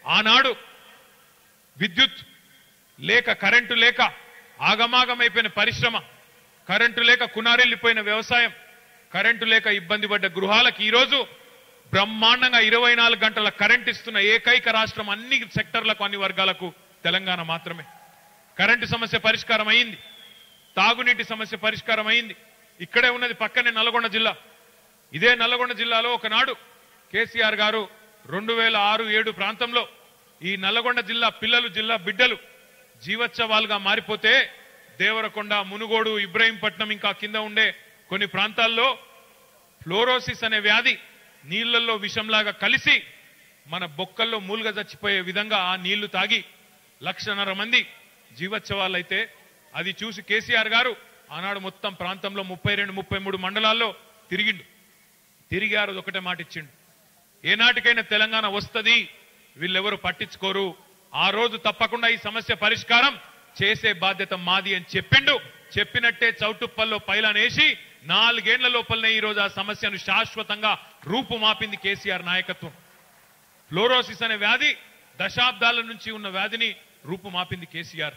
ఆనాడు విద్యుత్ లేక కరెంటు లేక ఆగమాగమైపోయిన పరిశ్రమ కరెంటు లేక కునారెల్లిపోయిన వ్యవసాయం కరెంటు లేక ఇబ్బంది పడ్డ గృహాలకు ఈరోజు బ్రహ్మాండంగా ఇరవై నాలుగు గంటల కరెంట్ ఇస్తున్న ఏకైక రాష్ట్రం అన్ని సెక్టర్లకు అన్ని వర్గాలకు తెలంగాణ మాత్రమే కరెంటు సమస్య పరిష్కారం అయింది తాగునీటి సమస్య పరిష్కారం అయింది ఇక్కడే ఉన్నది పక్కనే నల్గొండ జిల్లా ఇదే నల్గొండ జిల్లాలో ఒకనాడు కేసీఆర్ గారు రెండు వేల ఆరు ఏడు ప్రాంతంలో ఈ నల్లగొండ జిల్లా పిల్లలు జిల్లా బిడ్డలు జీవోత్సవాలుగా మారిపోతే దేవరకొండ మునుగోడు ఇబ్రహీంపట్నం ఇంకా కింద ఉండే కొన్ని ప్రాంతాల్లో ఫ్లోరోసిస్ అనే వ్యాధి నీళ్లలో విషంలాగా కలిసి మన బొక్కల్లో మూలుగా చచ్చిపోయే విధంగా ఆ నీళ్లు తాగి లక్షన్నర మంది జీవోత్సవాలైతే అది చూసి కేసీఆర్ గారు ఆనాడు మొత్తం ప్రాంతంలో ముప్పై రెండు ముప్పై మూడు మండలాల్లో తిరిగిండు తిరిగి ఆ రోజు ఒకటే మాట ఇచ్చిండు ఏనాటికైనా తెలంగాణ వస్తది వీళ్ళెవరు పట్టించుకోరు ఆ రోజు తప్పకుండా ఈ సమస్య పరిష్కారం చేసే బాధ్యత మాది అని చెప్పిండు చెప్పినట్టే చౌటుప్పల్లో పైలానేసి నాలుగేళ్ల లోపలనే ఈ రోజు ఆ సమస్యను శాశ్వతంగా రూపుమాపింది కేసీఆర్ నాయకత్వం ఫ్లోరోసిస్ అనే వ్యాధి దశాబ్దాల నుంచి ఉన్న వ్యాధిని రూపుమాపింది కేసీఆర్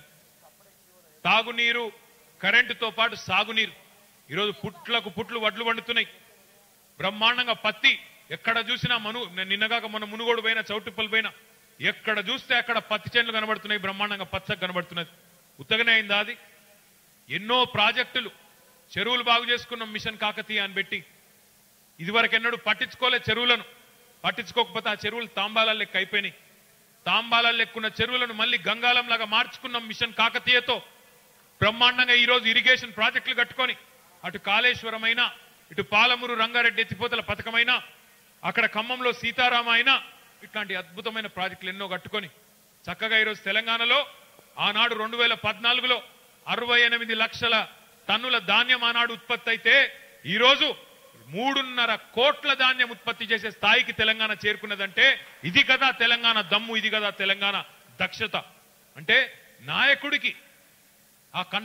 తాగునీరు కరెంటుతో పాటు సాగునీరు ఈరోజు పుట్లకు పుట్లు వడ్లు వండుతున్నాయి బ్రహ్మాండంగా పత్తి ఎక్కడ చూసినా మను నేను నిన్నగాక మన మునుగోడు పోయినా చౌటుప్పల్ పోయినా ఎక్కడ చూస్తే అక్కడ పత్తి చేనులు కనబడుతున్నాయి బ్రహ్మాండంగా పచ్చగా కనబడుతున్నది ఉత్తగనే అయిందా అది ఎన్నో ప్రాజెక్టులు చెరువులు బాగు చేసుకున్నాం మిషన్ కాకతీయ అని పెట్టి ఇదివరకు ఎన్నడూ పట్టించుకోలే చెరువులను పట్టించుకోకపోతే ఆ చెరువులు తాంబాల లెక్క అయిపోయినాయి తాంబాల లెక్కున్న చెరువులను మళ్ళీ గంగాలం లాగా మార్చుకున్నాం మిషన్ కాకతీయతో బ్రహ్మాండంగా ఈ రోజు ఇరిగేషన్ ప్రాజెక్టులు కట్టుకొని అటు కాళేశ్వరమైన ఇటు పాలమూరు రంగారెడ్డి ఎత్తిపోతల పథకమైనా అక్కడ ఖమ్మంలో సీతారామ అయినా ఇట్లాంటి అద్భుతమైన ప్రాజెక్టులు ఎన్నో కట్టుకొని చక్కగా ఈరోజు తెలంగాణలో ఆనాడు రెండు వేల పద్నాలుగులో అరవై ఎనిమిది లక్షల టన్నుల ధాన్యం ఆనాడు ఉత్పత్తి అయితే ఈ రోజు మూడున్నర కోట్ల ధాన్యం ఉత్పత్తి చేసే స్థాయికి తెలంగాణ చేరుకున్నదంటే ఇది కదా తెలంగాణ దమ్ము ఇది కదా తెలంగాణ దక్షత అంటే నాయకుడికి ఆ కన్